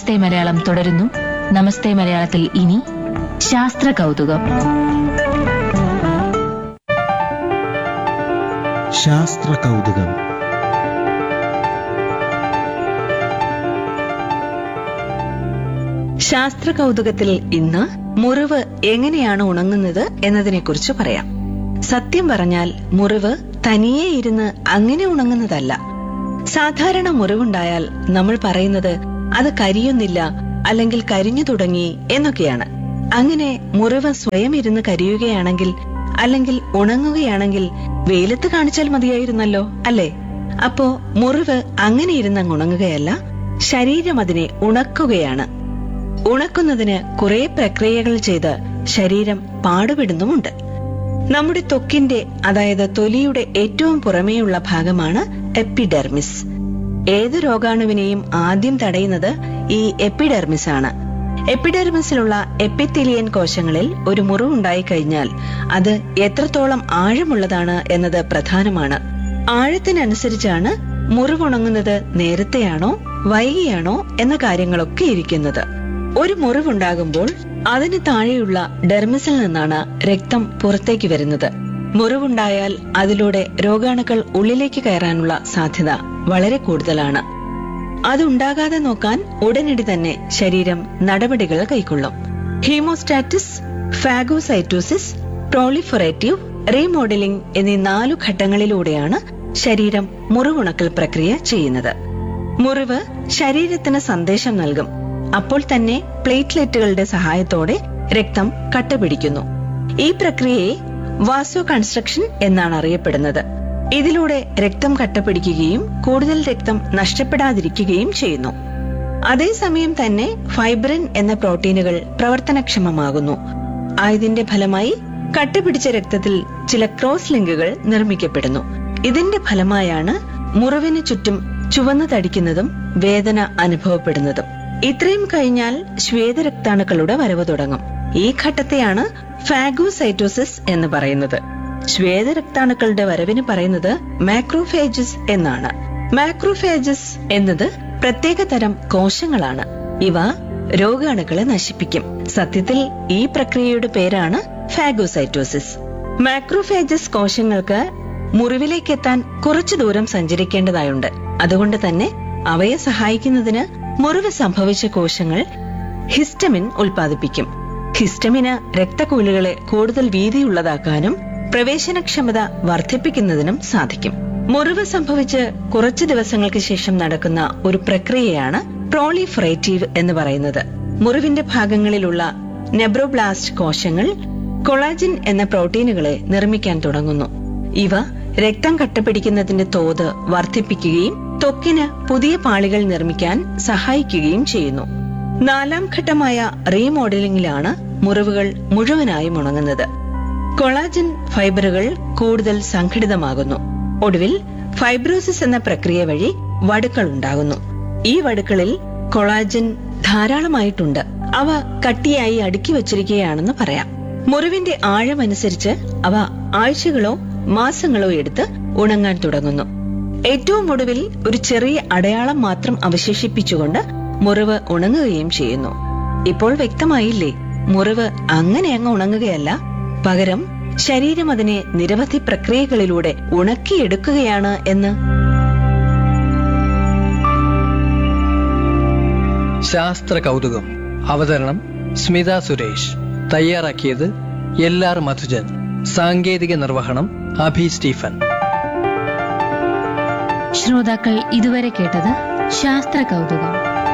നമസ്തേ മലയാളം തുടരുന്നു നമസ്തേ മലയാളത്തിൽ ഇനി ശാസ്ത്ര കൗതുകം ശാസ്ത്ര കൗതുകം ശാസ്ത്ര കൗതുകത്തിൽ ഇന്ന് മുറിവ് എങ്ങനെയാണ് ഉണങ്ങുന്നത് എന്നതിനെക്കുറിച്ച് പറയാം സത്യം പറഞ്ഞാൽ മുറിവ് തനിയെ ഇരുന്ന് അങ്ങനെ ഉണങ്ങുന്നതല്ല സാധാരണ മുറിവുണ്ടായാൽ നമ്മൾ പറയുന്നത് അത് കരിയുന്നില്ല അല്ലെങ്കിൽ കരിഞ്ഞു തുടങ്ങി എന്നൊക്കെയാണ് അങ്ങനെ മുറിവ് സ്വയം ഇരുന്ന് കരിയുകയാണെങ്കിൽ അല്ലെങ്കിൽ ഉണങ്ങുകയാണെങ്കിൽ വെയിലത്ത് കാണിച്ചാൽ മതിയായിരുന്നല്ലോ അല്ലേ അപ്പോ മുറിവ് അങ്ങനെ ഇരുന്ന് ഉണങ്ങുകയല്ല ശരീരം അതിനെ ഉണക്കുകയാണ് ഉണക്കുന്നതിന് കുറെ പ്രക്രിയകൾ ചെയ്ത് ശരീരം പാടുപെടുന്നുമുണ്ട് നമ്മുടെ ത്വക്കിന്റെ അതായത് തൊലിയുടെ ഏറ്റവും പുറമേയുള്ള ഭാഗമാണ് എപ്പിഡെർമിസ് ഏത് രോഗാണുവിനെയും ആദ്യം തടയുന്നത് ഈ എപ്പിഡെർമിസ് ആണ് എപ്പിഡെർമിസിലുള്ള എപ്പിത്തിലിയൻ കോശങ്ങളിൽ ഒരു മുറിവുണ്ടായി കഴിഞ്ഞാൽ അത് എത്രത്തോളം ആഴമുള്ളതാണ് എന്നത് പ്രധാനമാണ് ആഴത്തിനനുസരിച്ചാണ് മുറിവുണങ്ങുന്നത് നേരത്തെയാണോ വൈകിയാണോ എന്ന കാര്യങ്ങളൊക്കെ ഇരിക്കുന്നത് ഒരു മുറിവുണ്ടാകുമ്പോൾ അതിന് താഴെയുള്ള ഡെർമിസിൽ നിന്നാണ് രക്തം പുറത്തേക്ക് വരുന്നത് മുറിവുണ്ടായാൽ അതിലൂടെ രോഗാണുക്കൾ ഉള്ളിലേക്ക് കയറാനുള്ള സാധ്യത വളരെ കൂടുതലാണ് അതുണ്ടാകാതെ നോക്കാൻ ഉടനടി തന്നെ ശരീരം നടപടികൾ കൈക്കൊള്ളും ഹീമോസ്റ്റാറ്റിസ് ഫാഗോസൈറ്റോസിസ് പ്രോളിഫൊറേറ്റീവ് റീമോഡലിംഗ് എന്നീ നാലു ഘട്ടങ്ങളിലൂടെയാണ് ശരീരം മുറിവുണക്കൽ പ്രക്രിയ ചെയ്യുന്നത് മുറിവ് ശരീരത്തിന് സന്ദേശം നൽകും അപ്പോൾ തന്നെ പ്ലേറ്റ്ലെറ്റുകളുടെ സഹായത്തോടെ രക്തം കട്ടപിടിക്കുന്നു ഈ പ്രക്രിയയെ വാസോ കൺസ്ട്രക്ഷൻ എന്നാണ് അറിയപ്പെടുന്നത് ഇതിലൂടെ രക്തം കട്ടപിടിക്കുകയും കൂടുതൽ രക്തം നഷ്ടപ്പെടാതിരിക്കുകയും ചെയ്യുന്നു അതേസമയം തന്നെ ഫൈബ്രിൻ എന്ന പ്രോട്ടീനുകൾ പ്രവർത്തനക്ഷമമാകുന്നു ആയതിന്റെ ഫലമായി കട്ടപിടിച്ച രക്തത്തിൽ ചില ക്രോസ് ലിങ്കുകൾ നിർമ്മിക്കപ്പെടുന്നു ഇതിന്റെ ഫലമായാണ് മുറിവിന് ചുറ്റും ചുവന്നു തടിക്കുന്നതും വേദന അനുഭവപ്പെടുന്നതും ഇത്രയും കഴിഞ്ഞാൽ ശ്വേതരക്താണുക്കളുടെ വരവ് തുടങ്ങും ഈ ഘട്ടത്തെയാണ് ഫാഗോസൈറ്റോസിസ് എന്ന് പറയുന്നത് ശ്വേതരക്താണുക്കളുടെ വരവിന് പറയുന്നത് മാക്രോഫേജസ് എന്നാണ് മാക്രോഫേജസ് എന്നത് പ്രത്യേക തരം കോശങ്ങളാണ് ഇവ രോഗാണുക്കളെ നശിപ്പിക്കും സത്യത്തിൽ ഈ പ്രക്രിയയുടെ പേരാണ് ഫാഗോസൈറ്റോസിസ് മാക്രോഫേജസ് കോശങ്ങൾക്ക് മുറിവിലേക്ക് എത്താൻ കുറച്ചു ദൂരം സഞ്ചരിക്കേണ്ടതായുണ്ട് അതുകൊണ്ട് തന്നെ അവയെ സഹായിക്കുന്നതിന് മുറിവ് സംഭവിച്ച കോശങ്ങൾ ഹിസ്റ്റമിൻ ഉൽപ്പാദിപ്പിക്കും ഹിസ്റ്റമിന് രക്തക്കൂലുകളെ കൂടുതൽ വീതിയുള്ളതാക്കാനും പ്രവേശനക്ഷമത വർദ്ധിപ്പിക്കുന്നതിനും സാധിക്കും മുറിവ് സംഭവിച്ച് കുറച്ചു ദിവസങ്ങൾക്ക് ശേഷം നടക്കുന്ന ഒരു പ്രക്രിയയാണ് പ്രോളിഫറേറ്റീവ് എന്ന് പറയുന്നത് മുറിവിന്റെ ഭാഗങ്ങളിലുള്ള നെബ്രോബ്ലാസ്റ്റ് കോശങ്ങൾ കൊളാജിൻ എന്ന പ്രോട്ടീനുകളെ നിർമ്മിക്കാൻ തുടങ്ങുന്നു ഇവ രക്തം കട്ടപിടിക്കുന്നതിന്റെ തോത് വർദ്ധിപ്പിക്കുകയും ത്വക്കിന് പുതിയ പാളികൾ നിർമ്മിക്കാൻ സഹായിക്കുകയും ചെയ്യുന്നു നാലാം ഘട്ടമായ റീമോഡലിംഗിലാണ് മുറിവുകൾ മുഴുവനായും ഉണങ്ങുന്നത് കൊളാജൻ ഫൈബറുകൾ കൂടുതൽ സംഘടിതമാകുന്നു ഒടുവിൽ ഫൈബ്രോസിസ് എന്ന പ്രക്രിയ വഴി വടുക്കൾ ഉണ്ടാകുന്നു ഈ വടുക്കളിൽ കൊളാജൻ ധാരാളമായിട്ടുണ്ട് അവ കട്ടിയായി അടുക്കി വച്ചിരിക്കുകയാണെന്ന് പറയാം മുറിവിന്റെ ആഴമനുസരിച്ച് അവ ആഴ്ചകളോ മാസങ്ങളോ എടുത്ത് ഉണങ്ങാൻ തുടങ്ങുന്നു ഏറ്റവും ഒടുവിൽ ഒരു ചെറിയ അടയാളം മാത്രം അവശേഷിപ്പിച്ചുകൊണ്ട് മുറിവ് ഉണങ്ങുകയും ചെയ്യുന്നു ഇപ്പോൾ വ്യക്തമായില്ലേ മുറിവ് അങ്ങനെ അങ്ങ് ഉണങ്ങുകയല്ല പകരം ശരീരം അതിനെ നിരവധി പ്രക്രിയകളിലൂടെ ഉണക്കിയെടുക്കുകയാണ് എന്ന് ശാസ്ത്ര കൗതുകം അവതരണം സ്മിത സുരേഷ് തയ്യാറാക്കിയത് എൽ ആർ മധുജൻ സാങ്കേതിക നിർവഹണം അഭി സ്റ്റീഫൻ ശ്രോതാക്കൾ ഇതുവരെ കേട്ടത് ശാസ്ത്ര കൗതുകം